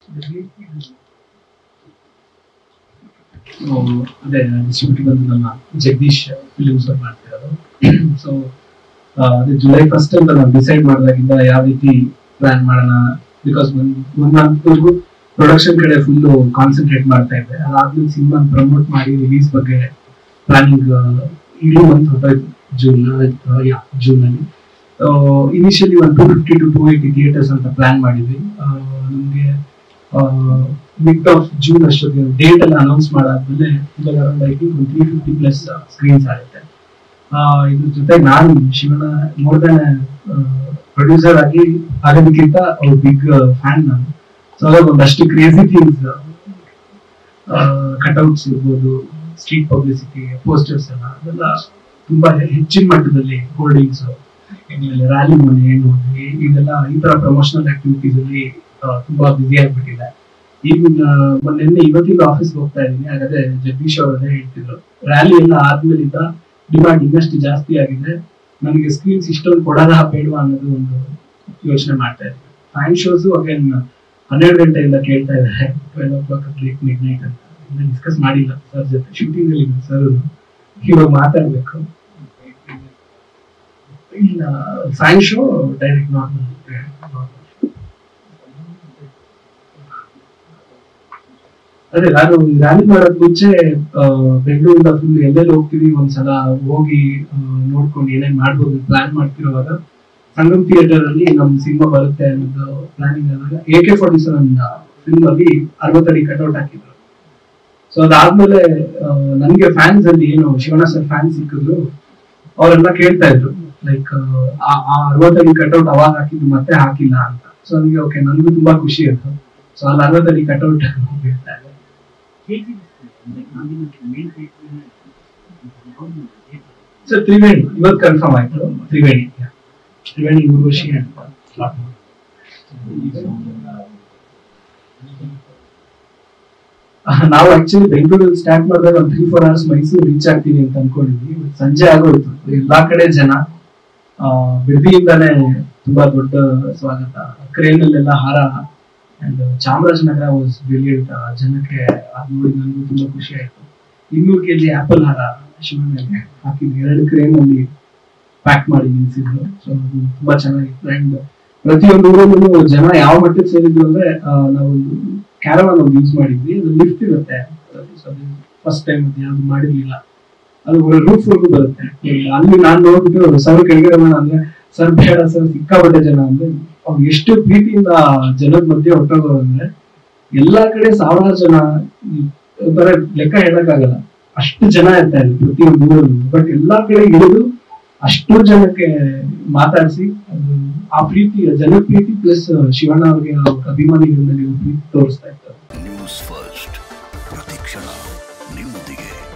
ಅದೇ ಡಿಸ್ಟ್ರಿಬ್ಯೂಟರ್ ಬಂದು ನಮ್ಮ ಜಗದೀಶ್ ಫಿಲಿಮ್ಸ್ ಅವ್ರು ಮಾಡ್ತಿರೋದು ಸೊ ಅದೇ ಜುಲೈ ಫಸ್ಟ್ ಅಂತ ನಾವು ಡಿಸೈಡ್ ಮಾಡಿದಾಗಿಂದ ಯಾವ ರೀತಿ ಪ್ಲಾನ್ ಮಾಡೋಣ ಬಿಕಾಸ್ ಒಂದು ಒನ್ ಮಂತ್ವರೆಗೂ ಪ್ರೊಡಕ್ಷನ್ ಕಡೆ ಫುಲ್ ಕಾನ್ಸಂಟ್ರೇಟ್ ಮಾಡ್ತಾ ಇದ್ದೆ ಅದಾದ್ಮೇಲೆ ಸಿನಿಮಾ ಪ್ರಮೋಟ್ ಮಾಡಿ ರಿಲೀಸ್ ಬಗ್ಗೆ ಪ್ಲಾನಿಂಗ್ ಇಡೀ ಮಂತ್ ಹೊರಟೋಯ್ತು ಜೂನ್ ಯಾ ಜೂನ್ ಅಲ್ಲಿ ಇನಿಷಿಯಲಿ ಒಂದು two fifty to two eighty theatres ಅಂತ ಪ್ಲಾನ್ ಮಾಡಿದ್ವಿ ನಮಗೆ ಮಿಡ್ ಆಫ್ ಜೂನ್ ಅಷ್ಟೊತ್ತಿಗೆ ಡೇಟ್ ಎಲ್ಲ ಅನೌನ್ಸ್ ಮಾಡಾದ್ಮೇಲೆ ಇವಾಗ ಅರೌಂಡ್ ಐ ಥಿಂಕ್ ಒಂದು ತ್ರೀ ಫಿಫ್ಟಿ ಪ್ಲಸ್ ಸ್ಕ್ರೀನ್ಸ್ ಆಗುತ್ತೆ ಆ, ಇದ್ರ ಜೊತೆ ನಾನು ಶಿವನ ಮೋರ್ ದನ್ ಪ್ರೊಡ್ಯೂಸರ್ ಆಗಿ ಆಗೋದಕ್ಕಿಂತ ಅವ್ರ ಬಿಗ್ ಫ್ಯಾನ್ ನಾನು ಸೊ ಅವಾಗ ಒಂದಷ್ಟು ಕ್ರೇಜಿ ಥಿಂಗ್ಸ್ ಕಟ್ಔಟ್ಸ್ ಇರ್ಬೋದು ಸ್ಟ್ರೀಟ್ ಪಬ್ಲಿಸಿಟಿ ಪೋಸ್ಟರ್ಸ್ ಎಲ್ಲ ಅದೆಲ್ಲ ತುಂಬಾ ಹೆಚ್ಚಿನ ಮಟ್ಟದಲ್ಲಿ ಹೋರ್ಡಿಂಗ್ಸ್ ರ್ಯಾಲಿ ಮನೆ ಏನು ಈ- ಇದೆಲ್ಲ ಈ ತರ ಪ್ರಮೋಷನಲ್ ಆಕ್ಟಿವಿಟೀಸ್ ಅಲ್ಲಿ ಆ, ತುಂಬಾ ಬ್ಯುಸಿ ಆಗ್ಬಿಟ್ಟಿದೆ ಈಗ ಮೊನ್ನೆ ಇವತ್ತಿಂದ ಆಫೀಸ್ ಹೋಗ್ತಾ ಇದ್ದೀನಿ ಹಾಗಾದ್ರೆ ಜಗದೀಶ್ ಅವರೇ ಹೇಳ್ತಿದ್ರು ರ್ಯಾಲಿ ಎಲ್ಲ ಆದ್ಮೇಲಿಂದ ಡಿಮಾಂಡ್ ಇನ್ನಷ್ಟು ಜಾಸ್ತಿ ಆಗಿದೆ ನನಗೆ ಸ್ಕ್ರೀನ್ಸ್ ಇಷ್ಟೊಂದು ಕೊಡೋದ ಬೇಡವಾ ಅನ್ನೋದು ಒಂದು ಯೋಚನೆ ಮಾಡ್ತಾ ಇದ್ದೀನಿ ಫ್ಯಾನ್ ಶೋಸ್ ಅಗೇನ್ ಹನ್ನೆರಡು ಗಂಟೆಯಿಂದ ಕೇಳ್ತಾ ಇದ್ದಾರೆ twelve o'clock break midnight ಅಂತ ಇನ್ನ ಡಿಸ್ಕಸ್ ಮಾಡಿಲ್ಲ ಸರ್ ಜೊತೆ ಶೂಟಿಂಗ್ ಅಲ್ಲಿ ಸರ್ ಇವಾಗ ಮಾತಾಡ್ಬೇಕು ಇಲ್ಲ ಫ್ಯಾನ್ ಶೋ ಡೈರೆಕ್ಟ್ ನಾರ್ಮಲ್ ಅದೇ ನಾನು ರ್ಯಾಲಿ ಮಾಡೋದ್ ಮುಂಚೆ ಆ, ಬೆಂಗಳೂರಿಂದ ಫುಲ್ ಎಲ್ಲೆಲ್ಲಿ ಹೋಗ್ತೀವಿ ಒಂದ್ಸಲ ಹೋಗಿ ಆ, ನೋಡ್ಕೊಂಡು ಏನೇನ್ ಮಾಡ್ಬೋದು ಪ್ಲಾನ್ ಮಾಡ್ತಿರುವಾಗ ಸಂಗಮ್ ಥಿಯೇಟರ್ ಅಲ್ಲಿ ನಮ್ ಸಿನಿಮಾ ಬರುತ್ತೆ ಅನ್ನೋದು ಪ್ಲಾನಿಂಗ್ ಆದಾಗ A K forty seven film ಅಲ್ಲಿ ಅರವತ್ತಡಿ ಕಟ್ಔಟ್ ಹಾಕಿದ್ರು ಸೊ ಅದಾದ್ಮೇಲೆ ಆ, ನನ್ಗೆ ಫ್ಯಾನ್ಸ್ ಅಲ್ಲಿ ಏನು ಶಿವಣ್ಣ ಸರ್ ಫ್ಯಾನ್ಸ್ ಸಿಕ್ಕಿದ್ರು ಅವರೆಲ್ಲ ಕೇಳ್ತಾ ಇದ್ರು ಲೈಕ್ ಆ ಅರವತ್ತಡಿ ಕಟ್ಔಟ್ ಅವಾಗ ಹಾಕಿದ್ದು ಮತ್ತೆ ಹಾಕಿಲ್ಲ ಅಂತ ಸೊ ನನಗೆ ಓಕೆ ನನಗೂ ತುಂಬಾ ಖುಷಿ ಆಯ್ತು ಸೊ ಅಲ್ಲಿ ಅರವತ್ತಡಿ ಕಟ್ಔಟ್ ಹೇಳ್ತಾ ಇದೆ ಸರ್ ತ್ರಿವೇಣಿ ಇವತ್ತು ಕನ್ಫರ್ಮ್ ಆಯ್ತು ತ್ರಿವೇಣಿ ತ್ರಿವೇಣಿ ಊರ್ವಶಿ ಅಂತ ನಾವು ಆಕ್ಚುಲಿ ಬೆಂಗಳೂರಲ್ಲಿ ಸ್ಟಾರ್ಟ್ ಮಾಡಿದಾಗ ಒಂದು three four hours Mysuru reach ಆಗ್ತೀವಿ ಅಂತ ಅನ್ಕೊಂಡಿದ್ವಿ But ಸಂಜೆ ಆಗೋಯ್ತು ಎಲ್ಲಾ ಕಡೆ ಜನ ಆ, ಬಿಡದಿಯಿಂದಾನೇ ತುಂಬಾ ದೊಡ್ಡ ಸ್ವಾಗತ ಕ್ರೇನ್ ಅಲ್ಲೆಲ್ಲ ಹಾರ ಅಂಡ್ ಚಾಮರಾಜನಗರ ವಾಸ್ ಬ್ರಿಲಿಯಂಟ್ ಜನಕ್ಕೆ ಅದ್ ನೋಡಿ ನನಗೂ ತುಂಬಾ ಖುಷಿ ಆಯ್ತು ಇನ್ನೂರು ಕೆಜಿ ಆಪಲ್ ಹಾರ ಶಿವನಿಗೆ ಹಾಕಿದ್ವಿ ಎರಡು ಕ್ರೇನ್ ಅಲ್ಲಿ ಪ್ಯಾಕ್ ಮಾಡಿ ನಿಲ್ಸಿದ್ರು ಸೊ ಅದು ತುಂಬಾ ಚೆನ್ನಾಗಿತ್ತು ಅಂಡ್ ಪ್ರತಿಯೊಂದು ಊರಲ್ಲೂ ಜನ ಯಾವ ಮಟ್ಟಕ್ಕೆ ಸೇರಿದ್ರು ಅಂದ್ರೆ ಆ, ನಾವು ಕ್ಯಾರವಾನ್ ಒಂದು ಯೂಸ್ ಮಾಡಿದ್ವಿ ಅದು ಲಿಫ್ಟ್ ಇರುತ್ತೆ ಫಸ್ಟ್ ಟೈಮ್ ಅದು ಯಾವ್ದು ಮಾಡಿರ್ಲಿಲ್ಲ ಅದು ರೂಫ್ ವರ್ಗೂ ಬರುತ್ತೆ ಅಲ್ಲಿ ನಾನ್ ನೋಡ್ಬಿಟ್ಟು ಸರ್ ಕೆಳಗಡೆ ಮಾಡೋಣ ಅಂದ್ರೆ ಸರ್ ಬೇಡ ಸರ್ ಸಿಕ್ಕಾಪಟ್ಟೆ ಜನ ಅಂದ್ರೆ ಅವ್ರು ಎಷ್ಟು ಪ್ರೀತಿಯಿಂದ ಜನದ ಮಧ್ಯೆ ಹೊಟ್ಟೋಗೋರು ಅಂದ್ರೆ ಎಲ್ಲಾ ಕಡೆ ಸಾವಿರಾರು ಜನ ಈ ಒಂಥರ ಲೆಕ್ಕ ಹೇಳಕ್ಕಾಗಲ್ಲ ಅಷ್ಟು ಜನ ಇರ್ತಾ ಇದ್ರು ಪ್ರತಿಯೊಂದು ಊರಲ್ಲೂ ಬಟ್ ಎಲ್ಲಾ ಕಡೆ ಇಳಿದು ಅಷ್ಟು ಜನಕ್ಕೆ ಮಾತಾಡಿಸಿ ಅದು ಆ ಪ್ರೀತಿ ಜನ ಪ್ರೀತಿ ಪ್ಲಸ್ ಶಿವಣ್ಣ ಅವ್ರಿಗೆ ಅವ್ರ ಅಭಿಮಾನಿಗಳ ಮೇಲೆ ಇರೋ ಪ್ರೀತಿ ತೋರಿಸ್ತಾ ಇತ್ತು ನ್ಯೂಸ್ ಫಸ್ಟ್ ಪ್ರತಿಕ್ಷಣ ನಿಮ್ಮೊಂದಿಗೆ